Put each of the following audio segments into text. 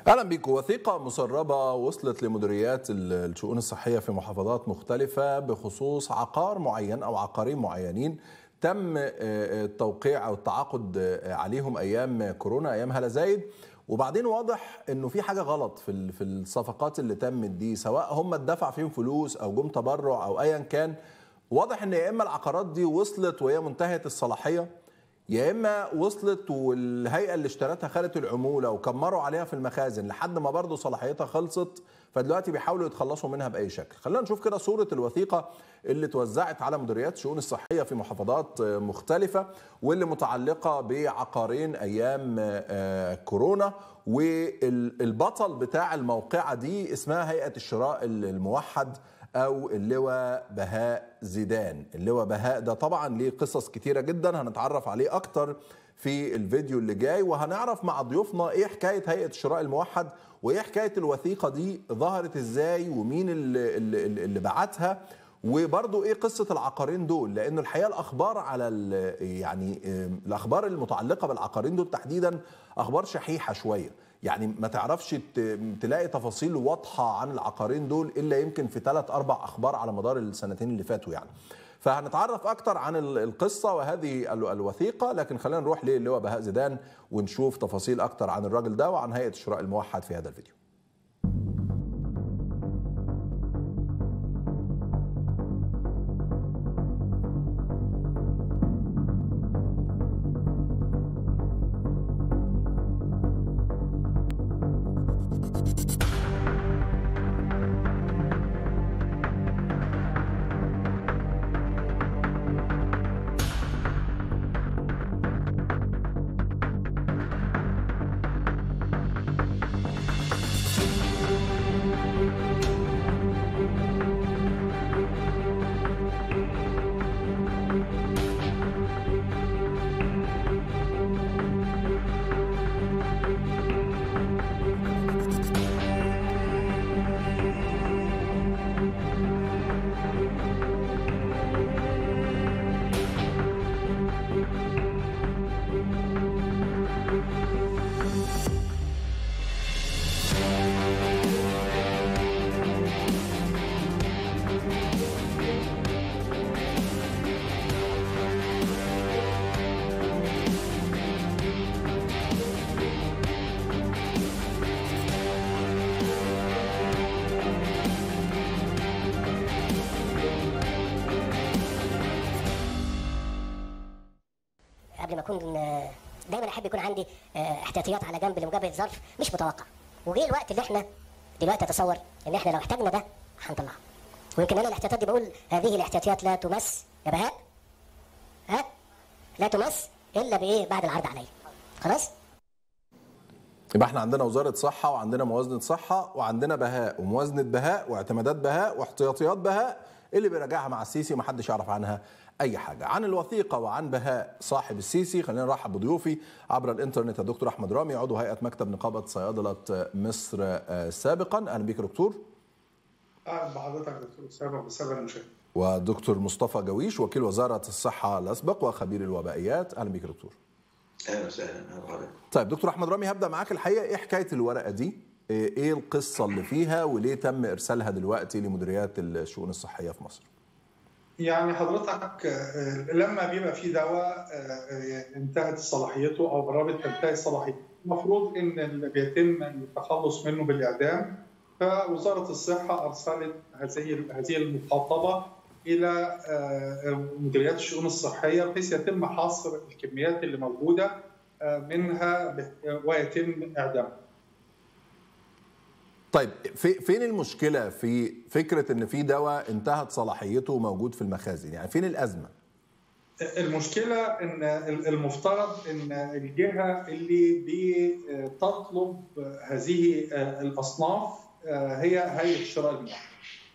اهلا بيكم وثيقه مسربه وصلت لمديريات الشؤون الصحيه في محافظات مختلفه بخصوص عقار معين او عقارين معينين تم التوقيع او التعاقد عليهم ايام كورونا ايام هلا زايد وبعدين واضح انه في حاجه غلط في في الصفقات اللي تمت دي سواء هم اتدفع فيهم فلوس او جم تبرع او ايا كان واضح ان يا اما العقارات دي وصلت وهي منتهيه الصلاحيه يا اما وصلت والهيئه اللي اشترتها خدت العموله وكمروا عليها في المخازن لحد ما برضه صلاحيتها خلصت فدلوقتي بيحاولوا يتخلصوا منها باي شكل خلينا نشوف كده صوره الوثيقه اللي توزعت على مديريات الشؤون الصحيه في محافظات مختلفه واللي متعلقه بعقارين ايام كورونا والبطل بتاع الموقعه دي اسمها هيئه الشراء الموحد او اللواء بهاء زيدان اللواء بهاء ده طبعا ليه قصص كتيره جدا هنتعرف عليه اكتر في الفيديو اللي جاي وهنعرف مع ضيوفنا ايه حكايه هيئه الشراء الموحد وايه حكايه الوثيقه دي ظهرت ازاي ومين اللي, اللي, اللي بعتها وبرضه ايه قصه العقارين دول لانه الحقيقه الاخبار على يعني الاخبار المتعلقه بالعقارين دول تحديدا اخبار شحيحه شويه يعني ما تعرفش تلاقي تفاصيل واضحه عن العقارين دول الا يمكن في ثلاث اربع اخبار على مدار السنتين اللي فاتوا يعني فهنتعرف اكتر عن القصه وهذه الوثيقه لكن خلينا نروح للواء بهاء زيدان ونشوف تفاصيل اكتر عن الراجل ده وعن هيئه الشراء الموحد في هذا الفيديو قبل ما اكون دايما احب يكون عندي احتياطيات على جنب لمجابهه ظرف مش متوقع وجه الوقت اللي احنا دلوقتي اتصور ان احنا لو احتاجنا ده هنطلعه ويمكن انا الاحتياطات دي بقول هذه الاحتياطيات لا تمس يا بهاء ها لا تمس الا بايه بعد العرض عليا خلاص يبقى احنا عندنا وزاره صحه وعندنا موازنه صحه وعندنا بهاء وموازنه بهاء واعتمادات بهاء واحتياطيات بهاء اللي بيراجعها مع السيسي ومحدش يعرف عنها اي حاجه عن الوثيقه وعن بهاء صاحب السيسي خلينا نرحب بضيوفي عبر الانترنت الدكتور احمد رامي عضو هيئه مكتب نقابه صيادله مصر سابقا اهلا بيك دكتور اهلا بحضرتك دكتور اسامه وبالساده المشاهدين ودكتور مصطفى جويش وكيل وزاره الصحه الاسبق وخبير الوبائيات اهلا بيك دكتور اهلا وسهلا اهلا بحضرتك طيب دكتور احمد رامي هبدا معاك الحقيقه ايه حكايه الورقه دي ايه القصه اللي فيها وليه تم ارسالها دلوقتي لمديريات الشؤون الصحيه في مصر يعني حضرتك لما بيبقى في دواء انتهت صلاحيته او قربت تنتهي صلاحيته المفروض ان اللي بيتم التخلص منه بالاعدام فوزاره الصحه ارسلت هذه هذه المخاطبه الى مديريات الشؤون الصحيه بحيث يتم حصر الكميات اللي موجوده منها ويتم اعدامها. طيب في فين المشكله في فكره ان في دواء انتهت صلاحيته وموجود في المخازن يعني فين الازمه المشكله ان المفترض ان الجهه اللي بتطلب هذه الاصناف هي هيئه الشراء الموحد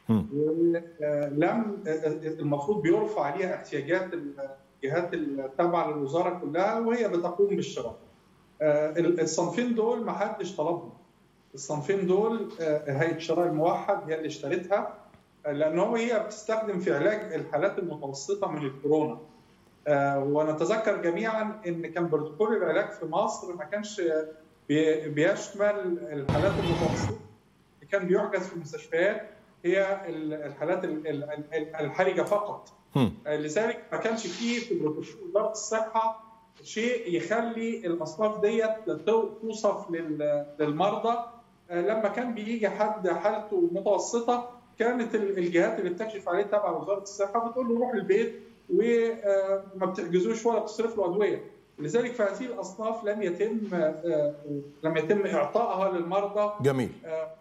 لم المفروض بيرفع عليها احتياجات الجهات التابعه للوزاره كلها وهي بتقوم بالشراء الصنفين دول ما حدش طلبهم الصنفين دول هيئه الشراء الموحد هي اللي اشترتها لان هو هي بتستخدم في علاج الحالات المتوسطه من الكورونا ونتذكر جميعا ان كان بروتوكول العلاج في مصر ما كانش بي- بيشمل الحالات المتوسطه اللي كان بيحجز في المستشفيات هي ال- الحالات ال- ال- ال- الحرجه فقط هم. لذلك ما كانش فيه في بروتوكول وزاره الصحه شيء يخلي الاصناف ديت تو- توصف لل- للمرضى آه، لما كان بيجي حد حالته متوسطه كانت ال- الجهات اللي بتكشف عليه تبع وزاره الصحه بتقول له روح البيت وما بتحجزوش ولا بتصرف له ادويه لذلك فهذه الاصناف لم يتم آه، لم يتم اعطائها للمرضى جميل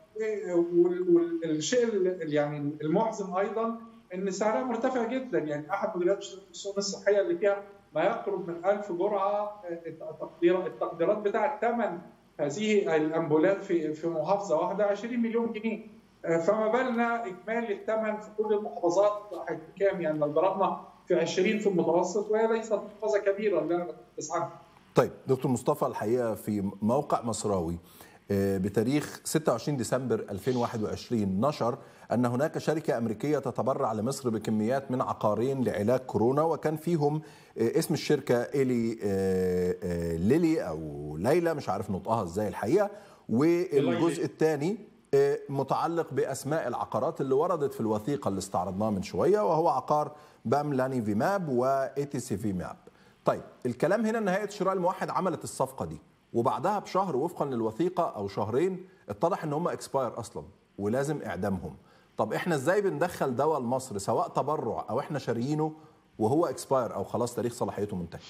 والشيء ال- يعني المحزن ايضا ان سعرها مرتفع جدا يعني احد مديريات الشؤون الصحيه اللي فيها ما يقرب من 1000 جرعه التقدير التقديرات بتاعه ثمن هذه الامبولات في في محافظه واحده 20 مليون جنيه فما بالنا اجمالي الثمن في كل المحافظات هيكون كام يعني لو ضربنا في 20 في المتوسط وهي ليست محافظه كبيره اللي انا بتحدث عنها طيب دكتور مصطفى الحقيقه في موقع مصراوي آه، بتاريخ 26 ديسمبر 2021 نشر ان هناك شركه امريكيه تتبرع لمصر بكميات من عقارين لعلاج كورونا وكان فيهم آه، اسم الشركه الي آه، آه، ليلي او ليلى مش عارف نطقها ازاي الحقيقه والجزء الثاني متعلق باسماء العقارات اللي وردت في الوثيقه اللي استعرضناها من شويه وهو عقار باملاني فيماب وايتي سي فيماب طيب الكلام هنا ان هيئه الشراء الموحد عملت الصفقه دي وبعدها بشهر وفقا للوثيقه او شهرين اتضح ان هم اكسباير اصلا ولازم اعدامهم طب احنا ازاي بندخل دواء لمصر سواء تبرع او احنا شاريينه وهو اكسباير او خلاص تاريخ صلاحيته منتهي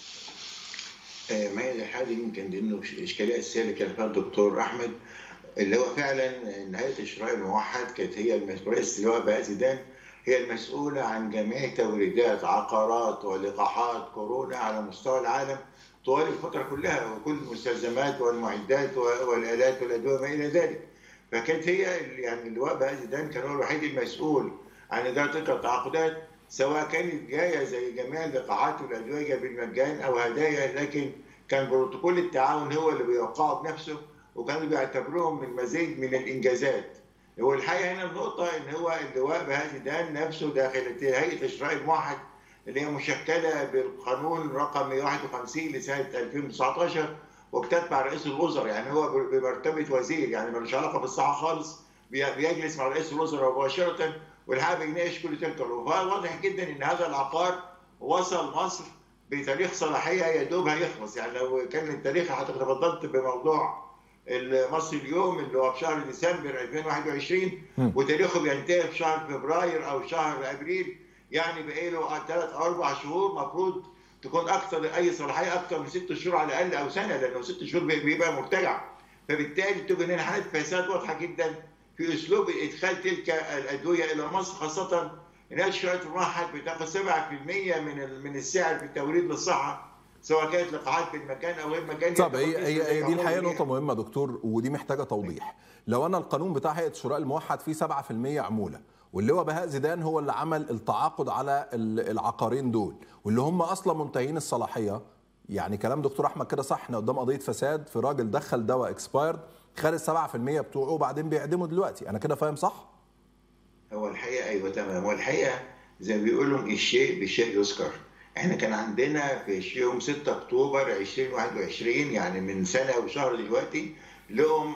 آه، ما هي الحاله يمكن دي انه اشكاليه اساسيه اللي كان فيها الدكتور احمد اللي هو فعلا نهايه الشراء الموحد كانت هي المسؤوله رئيس اللواء بهاء زيدان هي المسؤوله عن جميع توريدات عقارات ولقاحات كورونا على مستوى العالم طوال الفتره كلها وكل المستلزمات والمعدات والالات والادويه ما الى ذلك فكانت هي يعني اللواء بهاء زيدان كان هو الوحيد المسؤول عن اداره تلك التعاقدات سواء كانت جايه زي جميع اللقاحات والادويه بالمجان او هدايا لكن كان بروتوكول التعاون هو اللي بيوقعه بنفسه وكانوا بيعتبروهم من مزيد من الانجازات. هو الحقيقه هنا النقطه ان هو اللواء بهاء زيدان نفسه داخل هيئه الشراء الموحد اللي هي مشكله بالقانون رقم 151 لسنه 2019 وكتبت رئيس الوزراء يعني هو بمرتبه وزير يعني ملوش علاقه بالصحه خالص بيجلس مع رئيس الوزراء مباشره والحقيقه بيناقش كل تلك الامور واضح جدا ان هذا العقار وصل مصر بتاريخ صلاحيه يا دوب هيخلص يعني لو كان التاريخ حضرتك تفضلت بموضوع المصري اليوم اللي هو في شهر ديسمبر 2021 وتاريخه بينتهي في شهر فبراير او شهر ابريل يعني بقى له ثلاث او اربع شهور المفروض تكون اكثر اي صلاحيه اكثر من ست شهور على الاقل او سنه لانه ست شهور بيبقى مرتجع فبالتالي تبقى هنا حاله فساد واضحه جدا في اسلوب ادخال تلك الادويه الى مصر خاصه ان الشركات الموحد بتاخد 7% من من السعر في التوريد للصحه سواء كانت لقاحات في المكان او غير مكان طب هي هي, هي دي الحقيقه نقطه مهمه دكتور ودي محتاجه توضيح لو انا القانون بتاع هيئه الشراء الموحد فيه 7% عموله واللي هو بهاء زيدان هو اللي عمل التعاقد على العقارين دول واللي هم اصلا منتهين الصلاحيه يعني كلام دكتور احمد كده صح احنا قدام قضيه فساد في راجل دخل دواء اكسبايرد خد ال 7% بتوعه وبعدين بيعدمه دلوقتي انا كده فاهم صح؟ هو الحقيقه ايوه تمام هو الحقيقه زي ما بيقولوا الشيء بالشيء يذكر احنا كان عندنا في يوم 6 اكتوبر 2021 يعني من سنه وشهر دلوقتي لهم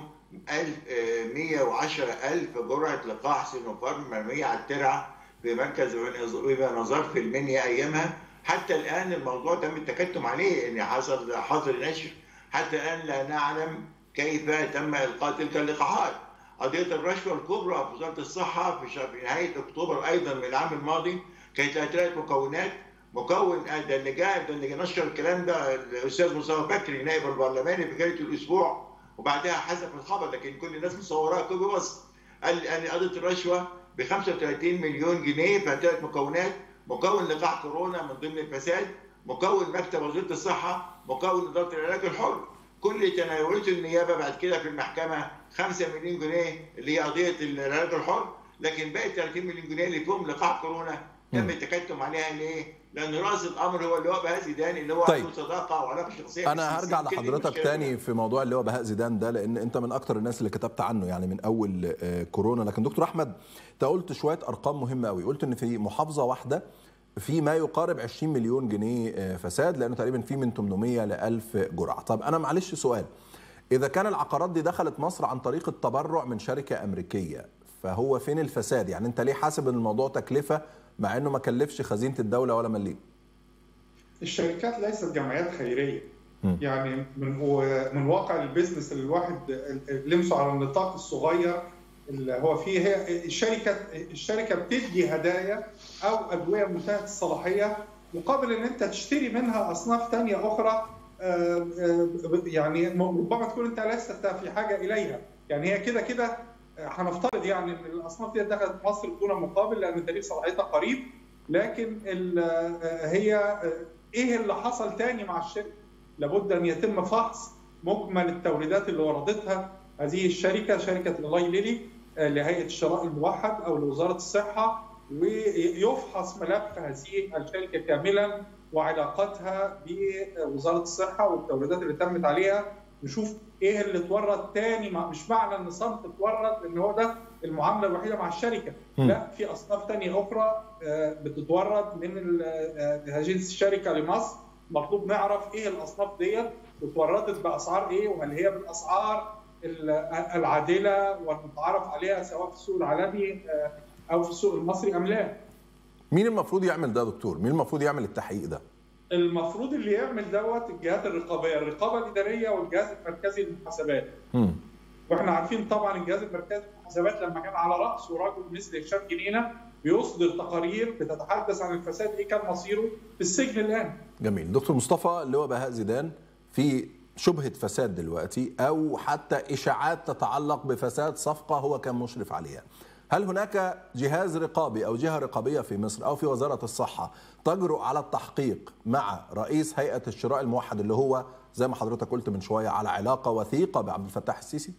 110000 جرعه لقاح سينوفارم مرميه على الترعه في مركز ويبقى نظر في المنيا ايامها حتى الان الموضوع تم التكتم عليه ان حصل حظر نشر حتى الان لا نعلم كيف تم القاء تلك اللقاحات قضيه الرشوه الكبرى في وزاره الصحه في, في نهايه اكتوبر ايضا من العام الماضي كانت لها ثلاث مكونات مكون ده اللي جاء ده اللي نشر الكلام ده الاستاذ مصطفى بكري نائب البرلماني في بدايه الاسبوع وبعدها حذف الخبر لكن كل الناس مصوراه كوبي بسط قال ان قضيه الرشوه ب 35 مليون جنيه في ثلاث مكونات مكون لقاح كورونا من ضمن الفساد مكون مكتب وزاره الصحه مكون اداره العلاج الحر كل تناولته النيابه بعد كده في المحكمه 5 مليون جنيه اللي هي قضيه العلاج الحر لكن باقي 30 مليون جنيه اللي فيهم لقاح كورونا تم التكتم عليها ليه؟ لان راس الامر هو اللي هو بهاء زيدان اللي هو طيب. عنده صداقه وعلاقه شخصيه انا هرجع لحضرتك تاني في موضوع اللي هو بهاء زيدان ده لان انت من اكتر الناس اللي كتبت عنه يعني من اول كورونا لكن دكتور احمد انت قلت شويه ارقام مهمه قوي قلت ان في محافظه واحده في ما يقارب 20 مليون جنيه فساد لانه تقريبا في من 800 ل 1000 جرعه طب انا معلش سؤال اذا كان العقارات دي دخلت مصر عن طريق التبرع من شركه امريكيه فهو فين الفساد يعني انت ليه حاسب ان الموضوع تكلفه مع انه ما كلفش خزينه الدوله ولا مليم الشركات ليست جمعيات خيريه يعني من من واقع البيزنس اللي الواحد لمسه على النطاق الصغير اللي هو فيه هي الشركه الشركه بتدي هدايا او ادويه منتهيه الصلاحيه مقابل ان انت تشتري منها اصناف ثانيه اخرى يعني ربما تكون انت لست في حاجه اليها يعني هي كده كده هنفترض يعني ان الاصناف دي دخلت مصر بدون مقابل لان تاريخ صلاحيتها قريب لكن هي ايه اللي حصل تاني مع الشركه؟ لابد ان يتم فحص مجمل التوريدات اللي وردتها هذه الشركه شركه الاي ليلي لهيئه الشراء الموحد او لوزاره الصحه ويفحص ملف هذه الشركه كاملا وعلاقتها بوزاره الصحه والتوريدات اللي تمت عليها نشوف ايه اللي اتورد تاني مش معنى ان صنف اتورد ان هو ده المعامله الوحيده مع الشركه م. لا في اصناف تانية اخرى بتتورد من هذه الشركه لمصر مطلوب نعرف ايه الاصناف ديت اتوردت باسعار ايه وهل هي بالاسعار العادله والمتعارف عليها سواء في السوق العالمي او في السوق المصري ام لا مين المفروض يعمل ده يا دكتور مين المفروض يعمل التحقيق ده المفروض اللي يعمل دوت الجهات الرقابيه الرقابه الاداريه والجهاز المركزي للمحاسبات واحنا عارفين طبعا الجهاز المركزي للمحاسبات لما كان على راسه رجل مثل هشام جنينه بيصدر تقارير بتتحدث عن الفساد ايه كان مصيره في السجن الان جميل دكتور مصطفى اللي هو بهاء زيدان في شبهه فساد دلوقتي او حتى اشاعات تتعلق بفساد صفقه هو كان مشرف عليها هل هناك جهاز رقابي او جهه رقابيه في مصر او في وزاره الصحه تجرؤ على التحقيق مع رئيس هيئه الشراء الموحد اللي هو زي ما حضرتك قلت من شويه على علاقه وثيقه بعبد الفتاح السيسي؟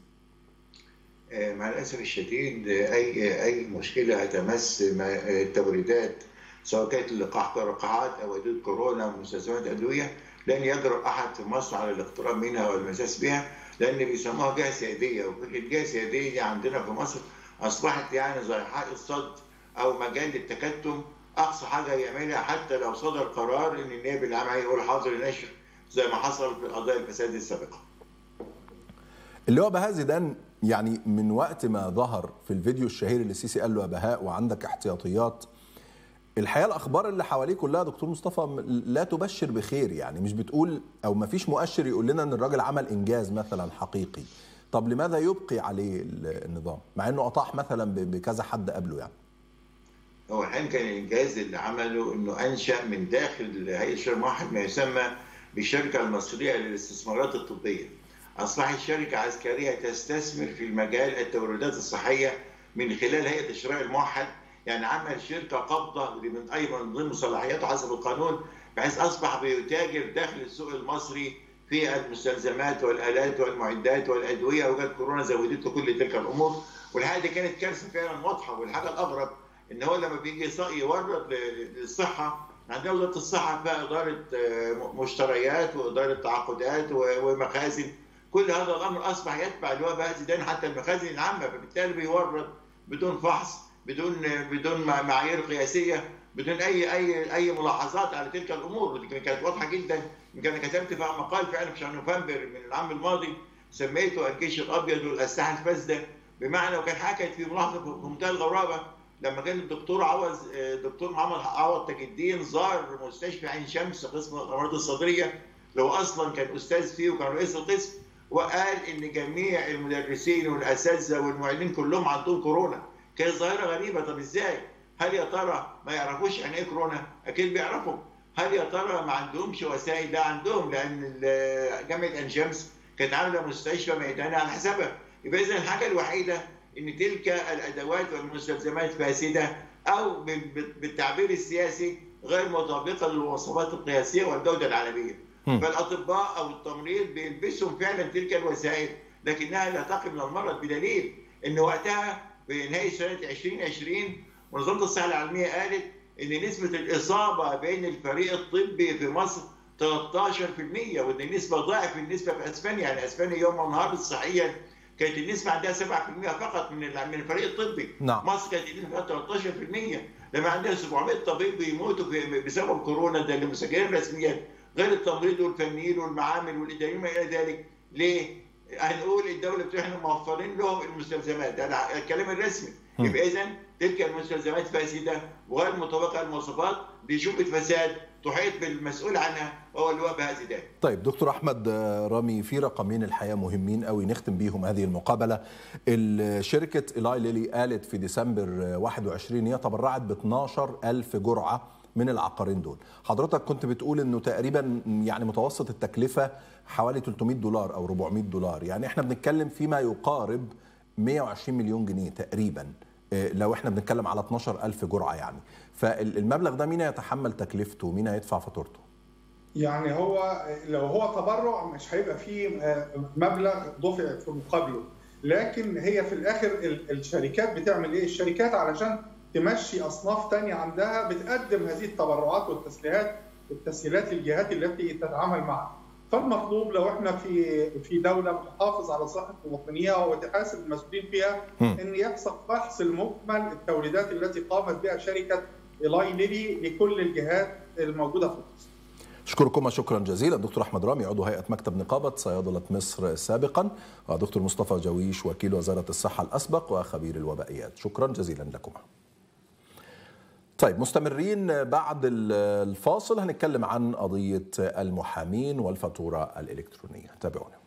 مع الاسف الشديد اي اي مشكله هتمس التوريدات سواء كانت اللقاح لقاحات او ادويه كورونا ومستلزمات ادويه لن يجرؤ احد في مصر على الاقتراب منها والمساس بها لان بيسموها جهه سياديه وفكره جهه سياديه دي عندنا في مصر اصبحت يعني زي حائط صد او مجال للتكتم اقصى حاجه يعملها حتى لو صدر قرار ان النائب العام هيقول حاضر نشر زي ما حصل في القضايا الفساد السابقه. اللي هو بهاء زيدان يعني من وقت ما ظهر في الفيديو الشهير اللي السيسي قال له يا بهاء وعندك احتياطيات الحقيقه الاخبار اللي حواليه كلها دكتور مصطفى لا تبشر بخير يعني مش بتقول او ما فيش مؤشر يقول لنا ان الراجل عمل انجاز مثلا حقيقي طب لماذا يبقي عليه النظام مع انه اطاح مثلا بكذا حد قبله يعني هو الحين كان الانجاز اللي عمله انه انشا من داخل هيئه الشركه واحد ما يسمى بالشركه المصريه للاستثمارات الطبيه اصبحت شركه عسكريه تستثمر في المجال التوريدات الصحيه من خلال هيئه الشراء الموحد يعني عمل شركه قابضه من ايضا من ضمن صلاحياته حسب القانون بحيث اصبح بيتاجر داخل السوق المصري في المستلزمات والالات والمعدات والادويه وجت كورونا زودت له كل تلك الامور والحاجه دي كانت كارثه فعلا واضحه والحاجه الاغرب ان هو لما بيجي يورد للصحه عندنا وزاره الصحه فيها اداره مشتريات واداره تعاقدات ومخازن كل هذا الامر اصبح يتبع اللي هو بقى زيدان حتى المخازن العامه فبالتالي بيورد بدون فحص بدون بدون معايير قياسيه بدون اي اي اي ملاحظات على تلك الامور ودي كانت واضحه جدا يمكن كتبت فيها مقال فعلا في شهر نوفمبر من العام الماضي سميته الجيش الابيض والاسلحه الفاسده بمعنى وكان حكت في ملاحظه في منتهى الغرابه لما كان الدكتور عوض الدكتور محمد عوض تاج الدين زار مستشفى عين شمس قسم الامراض الصدريه لو اصلا كان استاذ فيه وكان رئيس القسم وقال ان جميع المدرسين والاساتذه والمعيدين كلهم عندهم كورونا كانت ظاهره غريبه طب ازاي؟ هل يا ترى ما يعرفوش يعني ايه كورونا؟ اكيد بيعرفوا هل يا ترى ما عندهمش وسائل؟ لا عندهم لان جامعه عين شمس كانت عامله مستشفى ميداني على حسابها يبقى اذا الحاجه الوحيده ان تلك الادوات والمستلزمات فاسده او بالتعبير السياسي غير مطابقه للمواصفات القياسيه والجوده العالميه. فالاطباء او التمريض بيلبسهم فعلا تلك الوسائل لكنها لا تقي من المرض بدليل ان وقتها في نهايه سنه 2020 منظمه الصحه العالميه قالت ان نسبه الاصابه بين الفريق الطبي في مصر 13% وان النسبه ضعف النسبه في اسبانيا يعني اسبانيا يوم ما انهارت صحيا كانت النسبه عندها 7% فقط من من الفريق الطبي نعم. مصر كانت النسبه 13% لما عندنا 700 طبيب بيموتوا بسبب كورونا ده اللي مسجلين رسميا غير التمريض والفنيين والمعامل والاداريين وما الى ذلك ليه؟ هنقول الدوله بتاعنا موفرين لهم المستلزمات ده الكلام الرسمي يبقى اذا تلك المستلزمات فاسده وغير مطابقه للمواصفات دي شبهه فساد تحيط بالمسؤول عنها وهو اللواء بهذه ده طيب دكتور احمد رامي في رقمين الحقيقه مهمين قوي نختم بيهم هذه المقابله شركه ايلاي ليلي قالت في ديسمبر 21 هي تبرعت ب 12 ألف جرعه من العقارين دول حضرتك كنت بتقول انه تقريبا يعني متوسط التكلفه حوالي 300 دولار او 400 دولار يعني احنا بنتكلم فيما يقارب 120 مليون جنيه تقريبا لو احنا بنتكلم على 12 ألف جرعة يعني فالمبلغ ده مين هيتحمل تكلفته مين هيدفع فاتورته يعني هو لو هو تبرع مش هيبقى فيه مبلغ دفع في مقابله لكن هي في الاخر الشركات بتعمل ايه الشركات علشان تمشي اصناف تانية عندها بتقدم هذه التبرعات والتسهيلات التسهيلات للجهات التي تتعامل معها فالمطلوب لو احنا في في دوله بتحافظ على صحه مواطنيها وتحاسب المسؤولين فيها ان يحصل فحص المجمل التوريدات التي قامت بها شركه ايلاي ليلي لكل الجهات الموجوده في مصر. اشكركم شكرا جزيلا دكتور احمد رامي عضو هيئه مكتب نقابه صيادله مصر سابقا ودكتور مصطفى جويش وكيل وزاره الصحه الاسبق وخبير الوبائيات شكرا جزيلا لكما طيب مستمرين بعد الفاصل هنتكلم عن قضيه المحامين والفاتوره الالكترونيه تابعونا